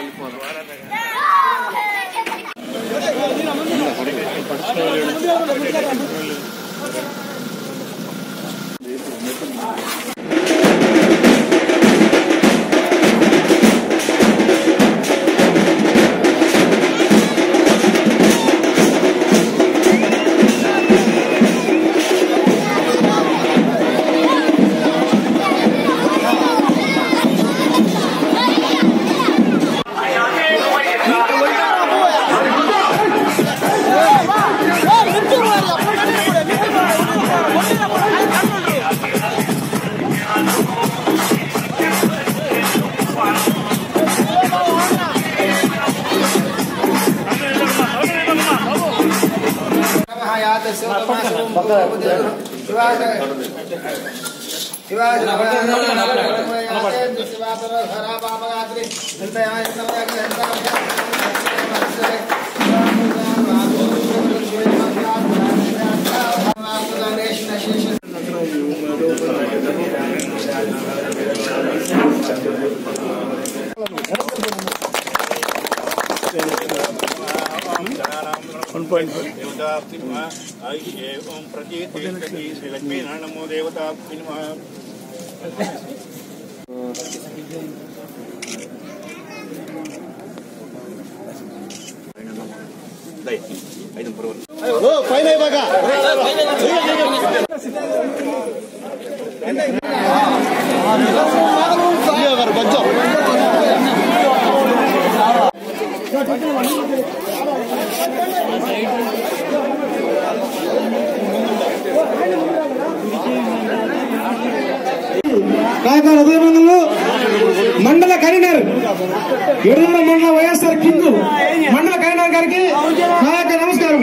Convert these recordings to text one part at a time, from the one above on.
నమో దేవత ఐదు పైన బాగా కొంచెం కాయకాల ఉదయమంగళంలో మండల కరీనర్ ఎడుగుల మండల వైఎస్ఆర్ కింగ్ మండల కరీనర్ గారికి నా యొక్క నమస్కారం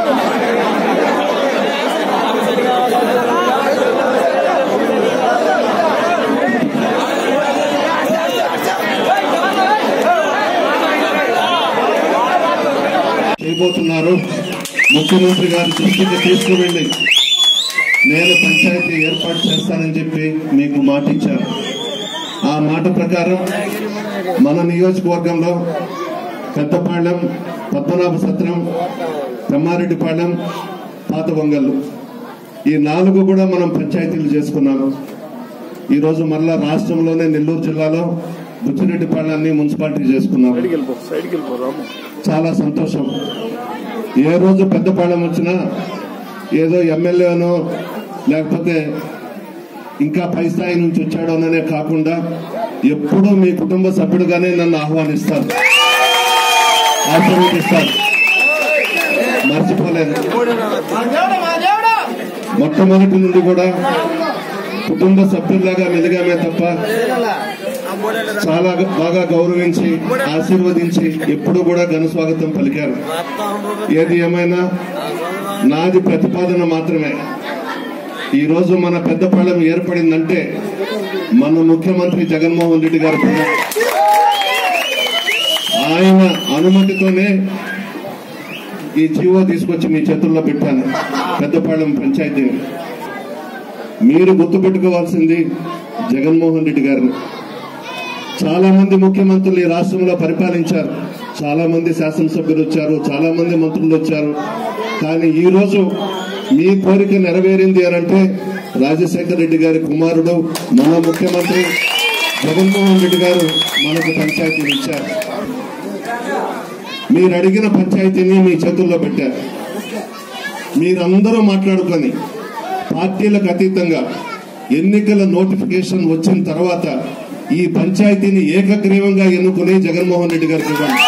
చేయబోతున్నారు ముఖ్యమంత్రి గారి దృష్టికి తీసుకువెళ్ళి నేను పంచాయతీ ఏర్పాటు చేస్తానని చెప్పి మీకు మాట ఇచ్చాను ఆ మాట ప్రకారం మన నియోజకవర్గంలో పెద్దపాళ్యం పద్మనాభ సత్రం బ్రహ్మారెడ్డిపాళ్యం పాత వంగల్లు ఈ నాలుగు కూడా మనం పంచాయతీలు చేసుకున్నాము ఈరోజు మళ్ళా రాష్ట్రంలోనే నెల్లూరు జిల్లాలో బుచ్చిరెడ్డిపాళ్యాన్ని మున్సిపాలిటీ చేసుకున్నాము చాలా సంతోషం ఏ రోజు పెద్దపాళెం వచ్చినా ఏదో ఎమ్మెల్యేనో లేకపోతే ఇంకా పై స్థాయి నుంచి వచ్చాడోననే కాకుండా ఎప్పుడూ మీ కుటుంబ సభ్యుడుగానే నన్ను ఆహ్వానిస్తారు ఆశీర్వదిస్తారు మర్చిపోలేదు మొట్టమొదటి నుండి కూడా కుటుంబ సభ్యుల్లాగా మెలిగామే తప్ప చాలా బాగా గౌరవించి ఆశీర్వదించి ఎప్పుడు కూడా ఘన స్వాగతం పలికారు ఏది ఏమైనా నాది ప్రతిపాదన మాత్రమే ఈ రోజు మన పెద్దపాళెం ఏర్పడిందంటే మన ముఖ్యమంత్రి జగన్మోహన్ రెడ్డి గారు పుణ్యం. ఆయన అనుమతితోనే ఈ జీవో తీసుకొచ్చి మీ చేతుల్లో పెట్టాను పెద్దపాళెం పంచాయతీని మీరు గుర్తుపెట్టుకోవాల్సింది జగన్మోహన్ రెడ్డి గారిని చాలా మంది ముఖ్యమంత్రులు ఈ రాష్ట్రంలో పరిపాలించారు చాలా మంది శాసనసభ్యులు వచ్చారు చాలా మంది మంత్రులు వచ్చారు కానీ ఈ రోజు మీ కోరిక నెరవేరింది అని అంటే రాజశేఖర రెడ్డి గారి కుమారుడు మన ముఖ్యమంత్రి జగన్మోహన్ రెడ్డి గారు మనకు పంచాయతీని ఇచ్చారు మీరు అడిగిన పంచాయతీని మీ చేతుల్లో పెట్టారు మీరందరూ మాట్లాడుకొని పార్టీలకు అతీతంగా ఎన్నికల నోటిఫికేషన్ వచ్చిన తర్వాత ఈ పంచాయతీని ఏకగ్రీవంగా ఎన్నుకుని జగన్మోహన్ రెడ్డి గారికి ఇవ్వండి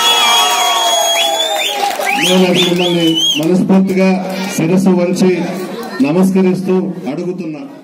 నేను అది మిమ్మల్ని మనస్ఫూర్తిగా శిరస్సు వంచి నమస్కరిస్తూ అడుగుతున్నా